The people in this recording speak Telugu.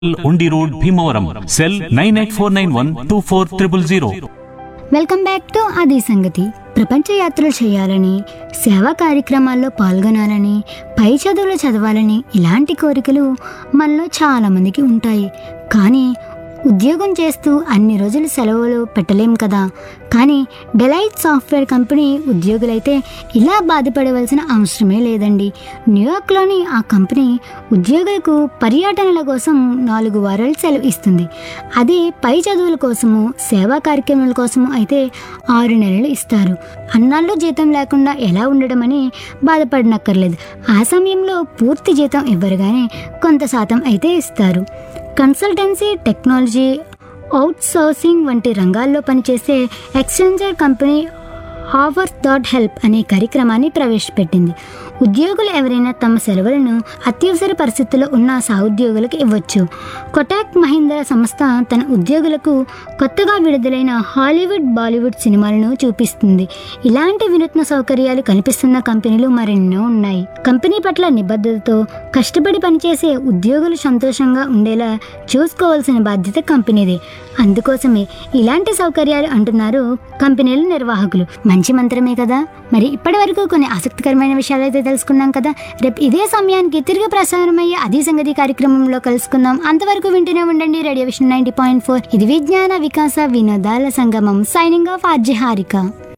ఉండి road Bhimavaram cell nine eight four nine one two four triple zero welcome back to అది సంగతి ప్రపంచ యాత్రలు చేయాలని సేవా కార్యక్రమాల్లో పాల్గొనాలని పై చదువులు చదవాలని ఇలాంటి కోరికలు మనలో చాలామందికి ఉంటాయి కానీ ఉద్యోగం చేస్తూ అన్ని రోజులు సెలవులు పెట్టలేం కదా కానీ డెలైట్ సాఫ్ట్వేర్ కంపెనీ ఉద్యోగులైతే ఇలా బాధపడవలసిన అవసరమే లేదండి న్యూయార్క్లోని ఆ కంపెనీ ఉద్యోగులకు పర్యటనల కోసం నాలుగు వారాలు సెలవు ఇస్తుంది అదే పై చదువుల కోసము సేవా కార్యక్రమాల కోసము అయితే ఆరు నెలలు ఇస్తారు అన్నాళ్ళు జీతం లేకుండా ఎలా ఉండడం అని బాధపడనక్కర్లేదు ఆ సమయంలో పూర్తి జీతం ఇవ్వరు కానీ కొంత శాతం అయితే ఇస్తారు కన్సల్టెన్సీ టెక్నాలజీ అవుట్ సోర్సింగ్ వంటి రంగాల్లో పనిచేసే ఎక్స్చెంజర్ కంపెనీ హావర్ థాట్ హెల్ప్ అనే కార్యక్రమాన్ని ప్రవేశపెట్టింది ఉద్యోగులు ఎవరైనా తమ సెలవులను అత్యవసర పరిస్థితుల్లో ఉన్న సహోద్యోగులకు ఇవ్వచ్చు కొటాక్ మహీంద్రా సంస్థ తన ఉద్యోగులకు కొత్తగా విడుదలైన హాలీవుడ్ బాలీవుడ్ సినిమాలను చూపిస్తుంది ఇలాంటి వినూత్న సౌకర్యాలు కనిపిస్తున్న కంపెనీలు మరెన్నో ఉన్నాయి కంపెనీ పట్ల నిబద్ధతతో కష్టపడి పనిచేసే ఉద్యోగులు సంతోషంగా ఉండేలా చూసుకోవాల్సిన బాధ్యత కంపెనీదే అందుకోసమే ఇలాంటి సౌకర్యాలు అంటున్నారు కంపెనీల నిర్వాహకులు మంచి మంత్రమే కదా మరి ఇప్పటి వరకు కొన్ని ఆసక్తికరమైన విషయాలు అయితే తెలుసుకున్నాం కదా రేపు ఇదే సమయానికి తిరిగి ప్రసారమయ్యే అది సంగతి కార్యక్రమంలో కలుసుకుందాం అంతవరకు వింటూనే ఉండండి radio vision ninety point four ఇది విజ్ఞాన వికాస వినోదాల సంగమం సైనింగ్ ఆఫ్ ఆర్జి హారిక